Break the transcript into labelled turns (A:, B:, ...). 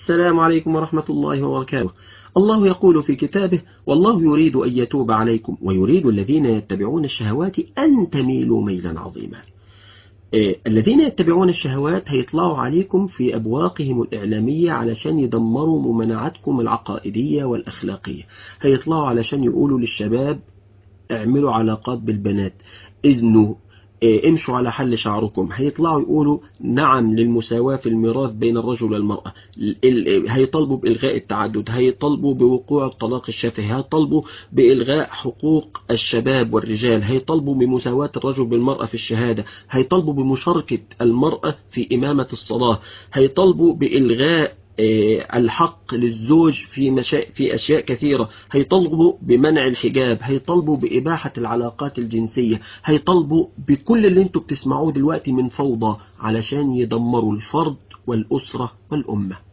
A: السلام عليكم ورحمة الله وبركاته الله يقول في كتابه والله يريد أن يتوب عليكم ويريد الذين يتبعون الشهوات أن تميلوا ميلا عظيما إيه، الذين يتبعون الشهوات هيطلعوا عليكم في أبواقهم الإعلامية علشان يدمروا ممانعتكم العقائدية والأخلاقية هيطلعوا علشان يقولوا للشباب اعملوا علاقات بالبنات اذنوا إيه، امشوا على حل شعركم هيطلعوا يقولوا نعم للمساواة في الميراث بين الرجل والمرأة ال- هيطالبوا بإلغاء التعدد هيطالبوا بوقوع الطلاق الشفهي هيطالبوا بإلغاء حقوق الشباب والرجال هيطالبوا بمساواة الرجل بالمرأة في الشهادة هيطالبوا بمشاركة المرأة في إمامة الصلاة هيطالبوا بإلغاء آه، الحق للزوج في مشا... في أشياء كثيرة هيطالبوا بمنع الحجاب هيطالبوا بإباحة العلاقات الجنسية هيطالبوا بكل اللي انتوا بتسمعوه دلوقتي من فوضى علشان يدمروا الفرد والأسرة والأمة